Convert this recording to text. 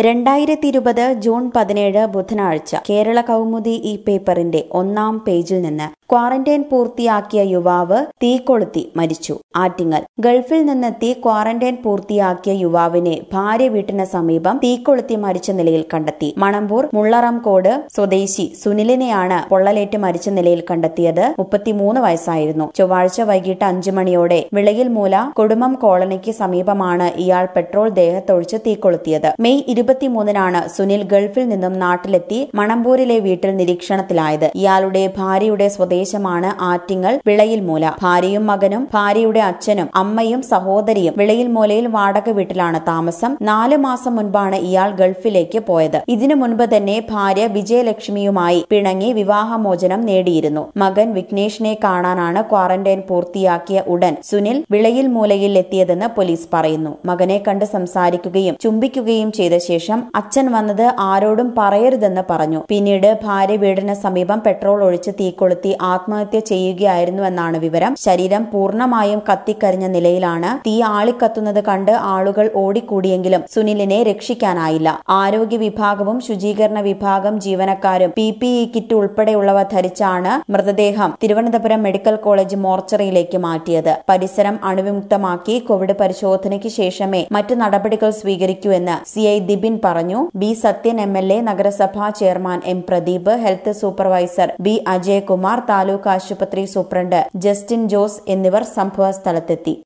രണ്ടായിരത്തി ഇരുപത് ജൂൺ പതിനേഴ് ബുധനാഴ്ച കേരള കൗമുദി ഈ പേപ്പറിന്റെ ഒന്നാം പേജിൽ നിന്ന് ക്വാറന്റൈൻ പൂർത്തിയാക്കിയ യുവാവ് തീ കൊളുത്തി മരിച്ചു ആറ്റിങ്ങൽ ഗൾഫിൽ നിന്നെത്തി ക്വാറന്റൈൻ പൂർത്തിയാക്കിയ യുവാവിനെ ഭാര്യ വീട്ടിന് സമീപം തീ കൊളുത്തി മരിച്ച നിലയിൽ കണ്ടെത്തി മണമ്പൂർ മുള്ളറംകോട് സ്വദേശി സുനിലിനെയാണ് പൊള്ളലേറ്റ് മരിച്ച നിലയിൽ കണ്ടെത്തിയത് മുപ്പത്തിമൂന്ന് വയസ്സായിരുന്നു ചൊവ്വാഴ്ച വൈകിട്ട് അഞ്ചു മണിയോടെ വിളയിൽ മൂല കൊടുമം കോളനിക്ക് സമീപമാണ് ഇയാൾ പെട്രോൾ ദേഹത്തൊഴിച്ച് തീ കൊളുത്തിയത് മെയ് ഇരുപത്തിമൂന്നിനാണ് സുനിൽ ഗൾഫിൽ നിന്നും നാട്ടിലെത്തി മണമ്പൂരിലെ വീട്ടിൽ നിരീക്ഷണത്തിലായത് ഇയാളുടെ ഭാര്യയുടെ സ്വദേശമാണ് ആറ്റിങ്ങൽ വിളയിൽ മൂല ഭാര്യയും മകനും ഭാര്യയുടെ അച്ഛനും അമ്മയും സഹോദരിയും വിളയിൽ മൂലയിൽ വാടക വീട്ടിലാണ് താമസം നാല് മാസം മുൻപാണ് ഇയാൾ ഗൾഫിലേക്ക് പോയത് ഇതിനു മുൻപ് തന്നെ ഭാര്യ വിജയലക്ഷ്മിയുമായി പിണങ്ങി വിവാഹമോചനം നേടിയിരുന്നു മകൻ വിഘ്നേഷിനെ കാണാനാണ് ക്വാറന്റൈൻ പൂർത്തിയാക്കിയ ഉടൻ സുനിൽ വിളയിൽ മൂലയിൽ എത്തിയതെന്ന് പോലീസ് പറയുന്നു മകനെ കണ്ട് സംസാരിക്കുകയും ചുംബിക്കുകയും ചെയ്ത ശേഷം അച്ഛൻ വന്നത് ആരോടും പറയരുതെന്ന് പറഞ്ഞു പിന്നീട് ഭാര്യ വീടിന് സമീപം പെട്രോൾ ഒഴിച്ച് തീ കൊളുത്തി ആത്മഹത്യ ചെയ്യുകയായിരുന്നുവെന്നാണ് വിവരം ശരീരം പൂർണ്ണമായും കത്തിക്കരിഞ്ഞ നിലയിലാണ് തീ ആളിക്കത്തുന്നത് കണ്ട് ആളുകൾ ഓടിക്കൂടിയെങ്കിലും സുനിലിനെ രക്ഷിക്കാനായില്ല ആരോഗ്യ വിഭാഗവും ശുചീകരണ വിഭാഗം ജീവനക്കാരും പി പി ഇ കിറ്റ് ഉൾപ്പെടെയുള്ളവ ധരിച്ചാണ് മൃതദേഹം തിരുവനന്തപുരം മെഡിക്കൽ കോളേജ് മോർച്ചറിയിലേക്ക് മാറ്റിയത് പരിസരം അണുവിമുക്തമാക്കി കോവിഡ് പരിശോധനയ്ക്ക് ശേഷമേ മറ്റു നടപടികൾ സ്വീകരിക്കൂ എന്ന് സി ഐ ദിബിൻ പറഞ്ഞു B Sathyan M L A നഗരസഭാ chairman M Pradeep health supervisor B Ajayakumar taluk ആശുപത്രി സൂപ്രണ്ട് ജസ്റ്റിൻ ജോസ് എന്നിവർ സംഭവ സ്ഥലത്തെത്തി